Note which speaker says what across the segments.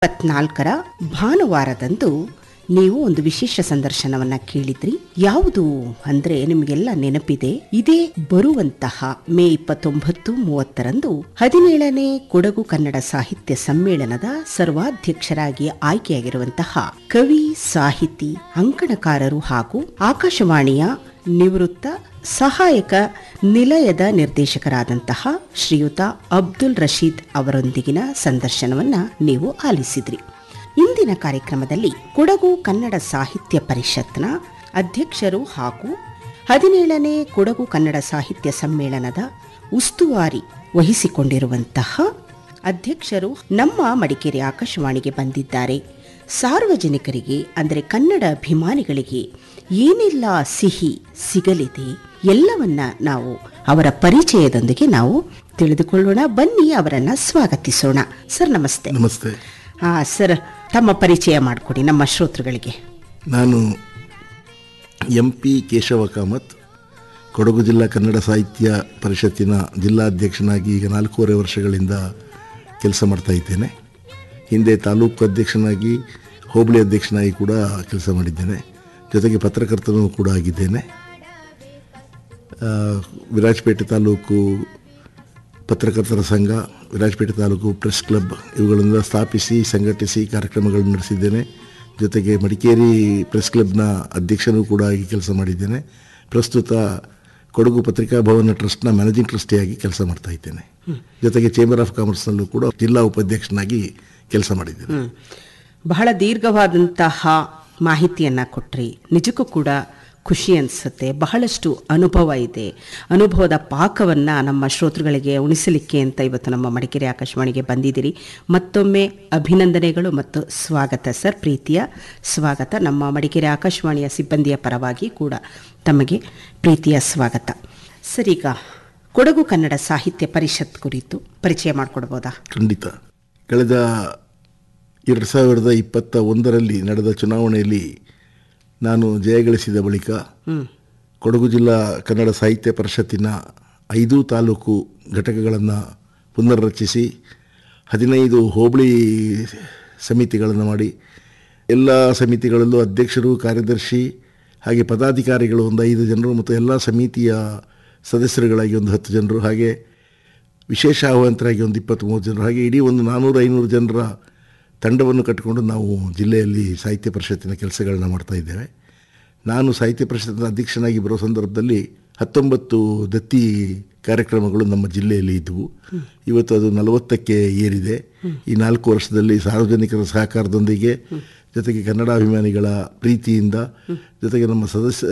Speaker 1: ಇಪ್ಪತ್ನಾಲ್ಕರ ಭಾನುವಾರದಂದು ನೀವು ಒಂದು ವಿಶೇಷ ಸಂದರ್ಶನವನ್ನ ಕೇಳಿದ್ರಿ ಯಾವುದು ಅಂದ್ರೆ ನಿಮಗೆಲ್ಲ ನೆನಪಿದೆ ಇದೇ ಬರುವಂತಹ ಮೇ ಇಪ್ಪತ್ತೊಂಬತ್ತು ಮೂವತ್ತರಂದು ಹದಿನೇಳನೇ ಕೊಡಗು ಕನ್ನಡ ಸಾಹಿತ್ಯ ಸಮ್ಮೇಳನದ ಸರ್ವಾಧ್ಯಕ್ಷರಾಗಿ ಆಯ್ಕೆಯಾಗಿರುವಂತಹ ಕವಿ ಸಾಹಿತಿ ಅಂಕಣಕಾರರು ಹಾಗೂ ಆಕಾಶವಾಣಿಯ ನಿವೃತ್ತ ಸಹಾಯಕ ನಿಲಯದ ನಿರ್ದೇಶಕರಾದಂತಹ ಶ್ರೀಯುತ ಅಬ್ದುಲ್ ರಶೀದ್ ಅವರೊಂದಿಗಿನ ಸಂದರ್ಶನವನ್ನ ನೀವು ಆಲಿಸಿದ್ರಿ ಇಂದಿನ ಕಾರ್ಯಕ್ರಮದಲ್ಲಿ ಕೊಡಗು ಕನ್ನಡ ಸಾಹಿತ್ಯ ಪರಿಷತ್ನ ಅಧ್ಯಕ್ಷರು ಹಾಗೂ ಹದಿನೇಳನೇ ಕೊಡಗು ಕನ್ನಡ ಸಾಹಿತ್ಯ ಸಮ್ಮೇಳನದ ಉಸ್ತುವಾರಿ ವಹಿಸಿಕೊಂಡಿರುವಂತಹ ಅಧ್ಯಕ್ಷರು ನಮ್ಮ ಮಡಿಕೇರಿ ಆಕಾಶವಾಣಿಗೆ ಬಂದಿದ್ದಾರೆ ಸಾರ್ವಜನಿಕರಿಗೆ ಅಂದರೆ ಕನ್ನಡ ಅಭಿಮಾನಿಗಳಿಗೆ ಏನೆಲ್ಲ ಸಿಹಿ ಸಿಗಲಿದೆ ಎಲ್ಲವನ್ನ ನಾವು ಅವರ ಪರಿಚಯದೊಂದಿಗೆ ನಾವು ತಿಳಿದುಕೊಳ್ಳೋಣ ಬನ್ನಿ ಅವರನ್ನ ಸ್ವಾಗತಿಸೋಣ ಸರ್ ನಮಸ್ತೆ
Speaker 2: ನಮಸ್ತೆ
Speaker 1: ಹಾ ಸರ್ ತಮ್ಮ ಪರಿಚಯ ಮಾಡಿಕೊಡಿ ನಮ್ಮ ಶ್ರೋತೃಗಳಿಗೆ
Speaker 2: ನಾನು ಎಂ ಪಿ ಕೇಶವ ಕಾಮತ್ ಕೊಡಗು ಜಿಲ್ಲಾ ಕನ್ನಡ ಸಾಹಿತ್ಯ ಪರಿಷತ್ತಿನ ಜಿಲ್ಲಾಧ್ಯಕ್ಷನಾಗಿ ಈಗ ನಾಲ್ಕೂವರೆ ವರ್ಷಗಳಿಂದ ಕೆಲಸ ಮಾಡ್ತಾ ಇದ್ದೇನೆ ಹಿಂದೆ ತಾಲೂಕು ಅಧ್ಯಕ್ಷನಾಗಿ ಹೋಬಳಿ ಅಧ್ಯಕ್ಷನಾಗಿ ಕೂಡ ಕೆಲಸ ಮಾಡಿದ್ದೇನೆ ಜೊತೆಗೆ ಪತ್ರಕರ್ತನೂ ಕೂಡ ಆಗಿದ್ದೇನೆ ಆ, ವಿರಾಜಪೇಟೆ ತಾಲೂಕು ಪತ್ರಕರ್ತರ ಸಂಘ ವಿರಾಜಪೇಟೆ ತಾಲೂಕು ಪ್ರೆಸ್ ಕ್ಲಬ್ ಇವುಗಳನ್ನು ಸ್ಥಾಪಿಸಿ ಸಂಘಟಿಸಿ ಕಾರ್ಯಕ್ರಮಗಳನ್ನು ನಡೆಸಿದ್ದೇನೆ ಜೊತೆಗೆ ಮಡಿಕೇರಿ ಪ್ರೆಸ್ ಕ್ಲಬ್ನ ಅಧ್ಯಕ್ಷನೂ ಕೂಡ ಆಗಿ ಕೆಲಸ ಮಾಡಿದ್ದೇನೆ ಪ್ರಸ್ತುತ ಕೊಡಗು ಪತ್ರಿಕಾ ಭವನ ಟ್ರಸ್ಟ್ನ ಮ್ಯಾನೇಜಿಂಗ್ ಟ್ರಸ್ಟಿಯಾಗಿ ಕೆಲಸ ಮಾಡ್ತಾ ಇದ್ದೇನೆ ಜೊತೆಗೆ ಚೇಂಬರ್ ಆಫ್ ಕಾಮರ್ಸ್ನಲ್ಲೂ ಕೂಡ ಜಿಲ್ಲಾ ಉಪಾಧ್ಯಕ್ಷನಾಗಿ ಕೆಲಸ ಮಾಡಿದ್ದೇನೆ
Speaker 1: ಹ್ಮ್. ಬಹಳ ದೀರ್ಘವಾದಂತಹ ಮಾಹಿತಿಯನ್ನ ಕೊಟ್ರಿ ನಿಜಕ್ಕೂ ಕೂಡ ಖುಷಿ ಅನಿಸುತ್ತೆ ಬಹಳಷ್ಟು ಅನುಭವ ಇದೆ ಅನುಭವದ ಪಾಕವನ್ನ ನಮ್ಮ ಶ್ರೋತೃಗಳಿಗೆ ಉಣಿಸಲಿಕ್ಕೆ ಅಂತ ಇವತ್ತು ನಮ್ಮ ಮಡಿಕೇರಿ ಆಕಾಶವಾಣಿಗೆ ಬಂದಿದ್ದೀರಿ ಮತ್ತೊಮ್ಮೆ ಅಭಿನಂದನೆಗಳು ಮತ್ತು ಸ್ವಾಗತ ಸರ್ ಪ್ರೀತಿಯ ಸ್ವಾಗತ ನಮ್ಮ ಮಡಿಕೇರಿ ಆಕಾಶವಾಣಿಯ ಸಿಬ್ಬಂದಿಯ ಪರವಾಗಿ ಕೂಡ ತಮಗೆ ಪ್ರೀತಿಯ ಸ್ವಾಗತ ಸರ್ ಈಗ ಕೊಡಗು ಕನ್ನಡ ಸಾಹಿತ್ಯ ಪರಿಷತ್ ಕುರಿತು ಪರಿಚಯ ಮಾಡಿಕೊಡ್ಬೋದಾ
Speaker 2: ಖಂಡಿತ ಕಳೆದ ಎರಡು ಸಾವಿರದ ಇಪ್ಪತ್ತ ಒಂದರಲ್ಲಿ ನಡೆದ ಚುನಾವಣೆಯಲ್ಲಿ ನಾನು ಜಯಗಳಿಸಿದ ಬಳಿಕ ಕೊಡಗು ಜಿಲ್ಲಾ ಕನ್ನಡ ಸಾಹಿತ್ಯ ಪರಿಷತ್ತಿನ ಐದು ತಾಲೂಕು ಘಟಕಗಳನ್ನು ಪುನರ್ರಚಿಸಿ ಹದಿನೈದು ಹೋಬಳಿ ಸಮಿತಿಗಳನ್ನು ಮಾಡಿ ಎಲ್ಲ ಸಮಿತಿಗಳಲ್ಲೂ ಅಧ್ಯಕ್ಷರು ಕಾರ್ಯದರ್ಶಿ ಹಾಗೆ ಪದಾಧಿಕಾರಿಗಳು ಒಂದು ಐದು ಜನರು ಮತ್ತು ಎಲ್ಲ ಸಮಿತಿಯ ಸದಸ್ಯರುಗಳಾಗಿ ಒಂದು ಹತ್ತು ಜನರು ಹಾಗೆ ವಿಶೇಷ ಆಹ್ವಾನಿತರಾಗಿ ಒಂದು ಇಪ್ಪತ್ತ್ಮೂರು ಜನರು ಹಾಗೆ ಇಡೀ ಒಂದು ನಾನ್ನೂರು ಐನೂರು ಜನರ ತಂಡವನ್ನು ಕಟ್ಟಿಕೊಂಡು ನಾವು ಜಿಲ್ಲೆಯಲ್ಲಿ ಸಾಹಿತ್ಯ ಪರಿಷತ್ತಿನ ಕೆಲಸಗಳನ್ನ ಮಾಡ್ತಾ ಇದ್ದೇವೆ ನಾನು ಸಾಹಿತ್ಯ ಪರಿಷತ್ತಿನ ಅಧ್ಯಕ್ಷನಾಗಿ ಬರೋ ಸಂದರ್ಭದಲ್ಲಿ ಹತ್ತೊಂಬತ್ತು ದತ್ತಿ ಕಾರ್ಯಕ್ರಮಗಳು ನಮ್ಮ ಜಿಲ್ಲೆಯಲ್ಲಿ ಇದ್ದವು ಇವತ್ತು ಅದು ನಲವತ್ತಕ್ಕೆ ಏರಿದೆ ಈ ನಾಲ್ಕು ವರ್ಷದಲ್ಲಿ ಸಾರ್ವಜನಿಕರ ಸಹಕಾರದೊಂದಿಗೆ ಜೊತೆಗೆ ಕನ್ನಡಾಭಿಮಾನಿಗಳ ಪ್ರೀತಿಯಿಂದ ಜೊತೆಗೆ ನಮ್ಮ ಸದಸ್ಯ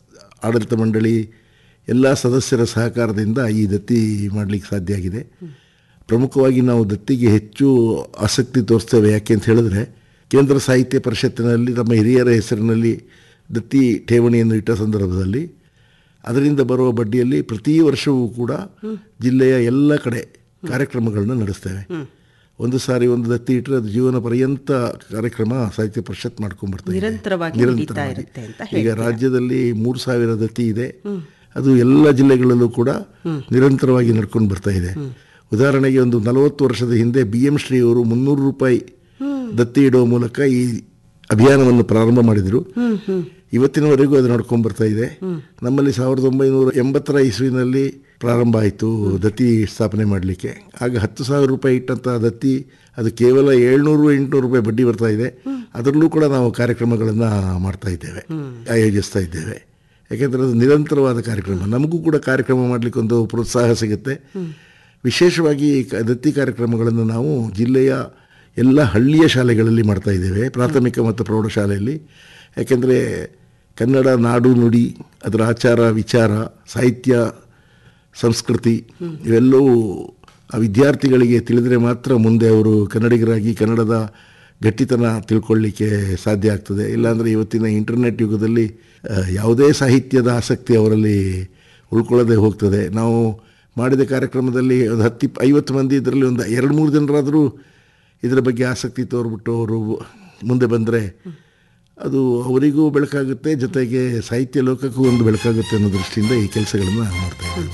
Speaker 2: ಆಡಳಿತ ಮಂಡಳಿ ಎಲ್ಲ ಸದಸ್ಯರ ಸಹಕಾರದಿಂದ ಈ ದತ್ತಿ ಮಾಡಲಿಕ್ಕೆ ಸಾಧ್ಯ ಆಗಿದೆ ಪ್ರಮುಖವಾಗಿ ನಾವು ದತ್ತಿಗೆ ಹೆಚ್ಚು ಆಸಕ್ತಿ ತೋರಿಸ್ತೇವೆ ಯಾಕೆ ಅಂತ ಹೇಳಿದ್ರೆ ಕೇಂದ್ರ ಸಾಹಿತ್ಯ ಪರಿಷತ್ತಿನಲ್ಲಿ ನಮ್ಮ ಹಿರಿಯರ ಹೆಸರಿನಲ್ಲಿ ದತ್ತಿ ಠೇವಣಿಯನ್ನು ಇಟ್ಟ ಸಂದರ್ಭದಲ್ಲಿ ಅದರಿಂದ ಬರುವ ಬಡ್ಡಿಯಲ್ಲಿ ಪ್ರತಿ ವರ್ಷವೂ ಕೂಡ ಜಿಲ್ಲೆಯ ಎಲ್ಲ ಕಡೆ ಕಾರ್ಯಕ್ರಮಗಳನ್ನು ನಡೆಸ್ತೇವೆ ಒಂದು ಸಾರಿ ಒಂದು ದತ್ತಿ ಇಟ್ಟರೆ ಅದು ಜೀವನ ಪರ್ಯಂತ ಕಾರ್ಯಕ್ರಮ ಸಾಹಿತ್ಯ ಪರಿಷತ್ ಮಾಡ್ಕೊಂಡ್ಬರ್ತಾ ಇದೆ.
Speaker 1: ನಿರಂತರವಾಗಿ ನಡೀತಾ ಇರುತ್ತೆ ಅಂತ
Speaker 2: ಈಗ ರಾಜ್ಯದಲ್ಲಿ ಮೂರು ಸಾವಿರ ದತ್ತಿ ಇದೆ ಅದು ಎಲ್ಲ ಜಿಲ್ಲೆಗಳಲ್ಲೂ ಕೂಡ ನಿರಂತರವಾಗಿ ನಡ್ಕೊಂಡು ಬರ್ತಾ ಇದೆ ಉದಾಹರಣೆಗೆ ಒಂದು ನಲವತ್ತು ವರ್ಷದ ಹಿಂದೆ ಬಿ ಎಂ ಶ್ರೀ ಅವರು ಮುನ್ನೂರು ರೂಪಾಯಿ ದತ್ತಿ ಇಡುವ ಮೂಲಕ ಈ ಅಭಿಯಾನವನ್ನು ಪ್ರಾರಂಭ ಮಾಡಿದರು ಇವತ್ತಿನವರೆಗೂ ಅದು ನಡ್ಕೊಂಡು ಬರ್ತಾ ಇದೆ ನಮ್ಮಲ್ಲಿ ಸಾವಿರದ ಒಂಬೈನೂರ ಎಂಬತ್ತರ ಇಸ್ವಿನಲ್ಲಿ ಪ್ರಾರಂಭ ಆಯಿತು ದತ್ತಿ ಸ್ಥಾಪನೆ ಮಾಡಲಿಕ್ಕೆ ಆಗ ಹತ್ತು ಸಾವಿರ ರೂಪಾಯಿ ಇಟ್ಟಂಥ ದತ್ತಿ ಅದು ಕೇವಲ ಏಳ್ನೂರು ಎಂಟುನೂರು ರೂಪಾಯಿ ಬಡ್ಡಿ ಬರ್ತಾ ಇದೆ ಅದರಲ್ಲೂ ಕೂಡ ನಾವು ಕಾರ್ಯಕ್ರಮಗಳನ್ನು ಮಾಡ್ತಾ ಇದ್ದೇವೆ ಆಯೋಜಿಸ್ತಾ ಇದ್ದೇವೆ ಯಾಕೆಂದರೆ ಅದು ನಿರಂತರವಾದ ಕಾರ್ಯಕ್ರಮ ನಮಗೂ ಕೂಡ ಕಾರ್ಯಕ್ರಮ ಮಾಡಲಿಕ್ಕೆ ಒಂದು ಪ್ರೋತ್ಸಾಹ ಸಿಗುತ್ತೆ ವಿಶೇಷವಾಗಿ ಈ ಕ- ದತ್ತಿ ಕಾರ್ಯಕ್ರಮಗಳನ್ನು ನಾವು ಜಿಲ್ಲೆಯ ಎಲ್ಲ ಹಳ್ಳಿಯ ಶಾಲೆಗಳಲ್ಲಿ ಮಾಡ್ತಾ ಇದ್ದೇವೆ ಪ್ರಾಥಮಿಕ ಮತ್ತು ಪ್ರೌಢಶಾಲೆಯಲ್ಲಿ ಯಾಕೆಂದರೆ ಕನ್ನಡ ನಾಡು ನುಡಿ ಅದರ ಆಚಾರ ವಿಚಾರ ಸಾಹಿತ್ಯ ಸಂಸ್ಕೃತಿ ಇವೆಲ್ಲವೂ ಆ ವಿದ್ಯಾರ್ಥಿಗಳಿಗೆ ತಿಳಿದರೆ ಮಾತ್ರ ಮುಂದೆ ಅವರು ಕನ್ನಡಿಗರಾಗಿ ಕನ್ನಡದ ಗಟ್ಟಿತನ ತಿಳ್ಕೊಳ್ಳಿಕ್ಕೆ ಸಾಧ್ಯ ಆಗ್ತದೆ ಇಲ್ಲಾಂದರೆ ಇವತ್ತಿನ ಇಂಟರ್ನೆಟ್ ಯುಗದಲ್ಲಿ ಆ, ಯಾವುದೇ ಸಾಹಿತ್ಯದ ಆಸಕ್ತಿ ಅವರಲ್ಲಿ ಉಳ್ಕೊಳ್ಳದೆ ಹೋಗ್ತದೆ ನಾವು ಮಾಡಿದ ಕಾರ್ಯಕ್ರಮದಲ್ಲಿ ಒಂದು ಹತ್ತು ಇಪ್ಪ ಐವತ್ತು ಮಂದಿ ಇದರಲ್ಲಿ ಒಂದು ಎರಡು ಮೂರು ಜನರಾದರೂ ಇದರ ಬಗ್ಗೆ ಆಸಕ್ತಿ ತೋರ್ಬಿಟ್ಟು ಅವರು ಮುಂದೆ ಬಂದರೆ ಅದು ಅವರಿಗೂ ಬೆಳಕಾಗುತ್ತೆ ಜೊತೆಗೆ ಸಾಹಿತ್ಯ ಲೋಕಕ್ಕೂ ಒಂದು ಬೆಳಕಾಗುತ್ತೆ ಅನ್ನೋ ದೃಷ್ಟಿಯಿಂದ ಈ ಕೆಲಸಗಳನ್ನು ಮಾಡ್ತಾ ಇದ್ದೀವಿ